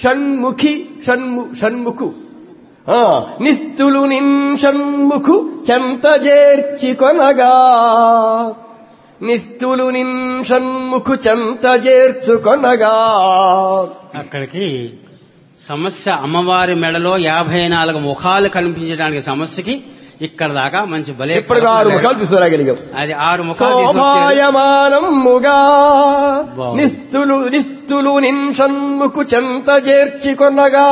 షణ్ముఖి షణ్ము షణ్ముఖు ఆ, నిస్తులు నిన్ షణ్ముఖు చెంత చేర్చి కొనగా నిస్తులు నిన్ షణ్ముఖు చెంత చేర్చుకొనగా అక్కడికి సమస్య అమ్మవారి మెడలో యాభై నాలుగు ముఖాలు కనిపించడానికి సమస్యకి ఇక్కడ దాకా మంచి బలే ఇప్పుడు ఆరు ముఖాలు తీసుకురాగలిగాం అది ఆరు ముఖాలు తీసుకొచ్చారు. శోభాయమానముగా బాగుంది. నిస్తులు నిస్తులు నిన్షన్ముకు చెంత చేర్చి కొనగా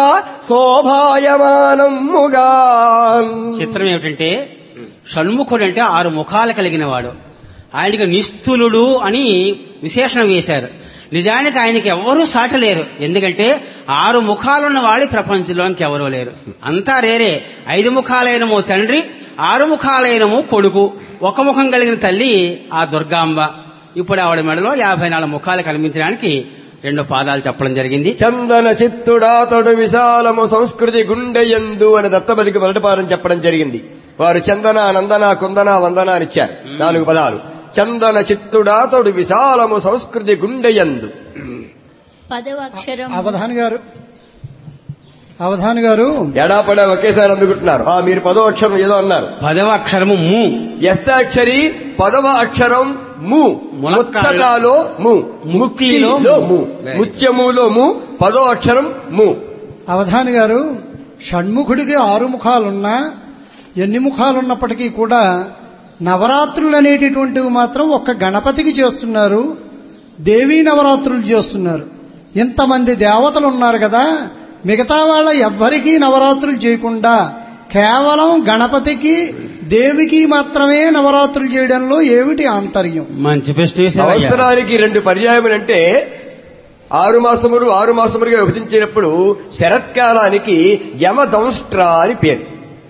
శోభాయమానముగా చిత్రం ఏమిటంటే షణ్ముఖుడు అంటే ఆరు ముఖాలు కలిగిన వాడు ఆయనకి నిస్తులుడు అని విశేషణం వేశారు నిజానికి ఆయనకి ఎవ్వరూ సాటలేరు ఎందుకంటే ఆరు ముఖాలున్న వాడి ప్రపంచంలోనికి ఎవరూ లేరు అంతా రేరే ఐదు ముఖాలైనమో తండ్రి ఆరు ముఖాలైనమో కొడుకు ఒక ముఖం కలిగిన తల్లి ఆ దుర్గాంబ ఇప్పుడు ఆవిడ మెడలో యాభై నాలుగు ముఖాలు కనిపించడానికి రెండు పాదాలు చెప్పడం జరిగింది చందన చిత్తుడాతడు విశాలము సంస్కృతి గుండెయందు అని దత్తబలికి మొదటిపారం చెప్పడం జరిగింది వారు చందన నందన కుందన వందన అని ఇచ్చారు నాలుగు పదాలు చందన చిత్తుడాతడు విశాలము సంస్కృతి గుండెయందు పదవ అక్షరం అవధాన్ గారు అవధాన్ గారు ఎడాపడా ఒకేసారి అందుకుంటున్నారు ఆ మీరు పదో అక్షరం ఏదో అన్నారు పదవ అక్షరము ము ఎస్తాక్షరి పదవ అక్షరం ము ములక్కాడలో- ముచ్చటాలో ము ముక్తిలో ముక్తిలో ము Very. ముత్యములో ము పదో అక్షరం ము అవధాన్ గారు షణ్ముఖుడికి ఆరు ముఖాలున్నా ఎన్ని ముఖాలున్నప్పటికీ కూడా నవరాత్రులు అనేటటువంటివి మాత్రం ఒక్క గణపతికి చేస్తున్నారు దేవీ నవరాత్రులు చేస్తున్నారు ఇంతమంది దేవతలు ఉన్నారు కదా మిగతా వాళ్ళ ఎవ్వరికీ నవరాత్రులు చేయకుండా కేవలం గణపతికి దేవికి మాత్రమే నవరాత్రులు చేయడంలో ఏమిటి ఆంతర్యం మంచి ప్రశ్న వేశారయ్యా. సంవత్సరానికి రెండు పర్యాయములంటే ఆరు మాసములు ఆరు మాసములుగా విభజించినప్పుడు శరత్కాలానికి యమదంష్ట్ర అని పేరు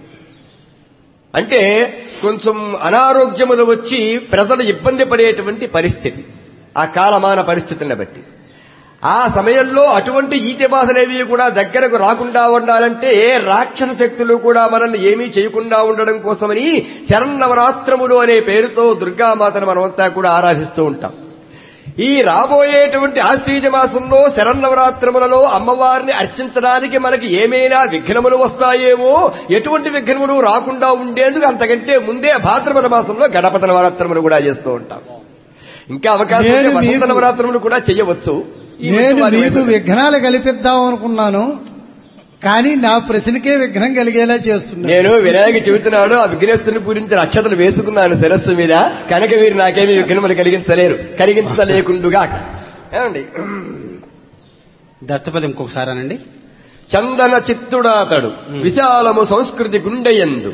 అంటే కొంచెం అనారోగ్యములు వచ్చి ప్రజలు ఇబ్బంది పడేటువంటి పరిస్థితి ఆ కాలమాన పరిస్థితులను బట్టి ఆ సమయంలో అటువంటి ఈటి బాధలేవి కూడా దగ్గరకు రాకుండా ఉండాలంటే రాక్షస శక్తులు కూడా మనల్ని ఏమీ చేయకుండా ఉండడం కోసమని శరన్నవరాత్రములు అనే పేరుతో దుర్గామాతను మనమంతా కూడా ఆరాధిస్తూ ఉంటాం ఈ రాబోయేటువంటి ఆశ్వీజ మాసంలో శరన్నవరాత్రములలో అమ్మవారిని అర్చించడానికి మనకి ఏమైనా విఘ్నములు వస్తాయేమో ఎటువంటి విఘ్నములు రాకుండా ఉండేందుకు అంతకంటే ముందే భాద్రపద మాసంలో గణపతి నవరాత్రములు కూడా చేస్తూ ఉంటాం ఇంకా అవకాశం ఉంటే నేను వసంత మీకు- నవరాత్రములు కూడా చేయవచ్చు ఈ నేను మధ్య వారి మీకు వైపు- విఘ్నాలు కల్పిద్దాం అనుకున్నాను కానీ నా ప్రశ్నకే విఘ్నం కలిగేలా చేస్తున్నాను నేను వినాయక చెబుతున్నాడు ఆ విఘ్నేశ్వరుని పూరించిన అక్షతలు వేసుకున్నాను శిరస్సు మీద కనుక వీరు నాకేమీ విఘ్నములు కలిగించలేరు కలిగించలేకుండుగా ఏమండి దత్తపది ఇంకొకసారి అనండి చందన చిత్తుడాతడు విశాలము సంస్కృతి గుండెయందు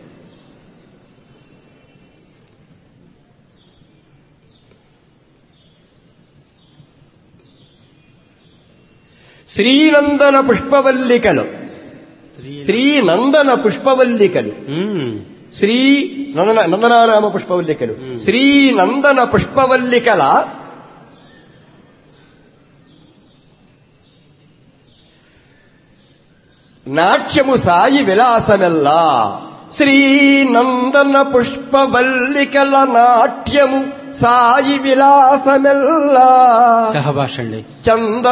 శ్రీనందన పుష్పవల్లికలు శ్రీనందన పుష్పవల్లికలు మ్మ్. శ్రీ నందన నందనారామ పుష్పవల్లికలు Hmm. శ్రీ నందన పుష్పవల్లికల నాట్యము సాయి విలాసమెల్లా శ్రీ నందన పుష్పవల్లికల నాట్యము సాయి విలాసమెల్లా సహబాష్ అండి చంద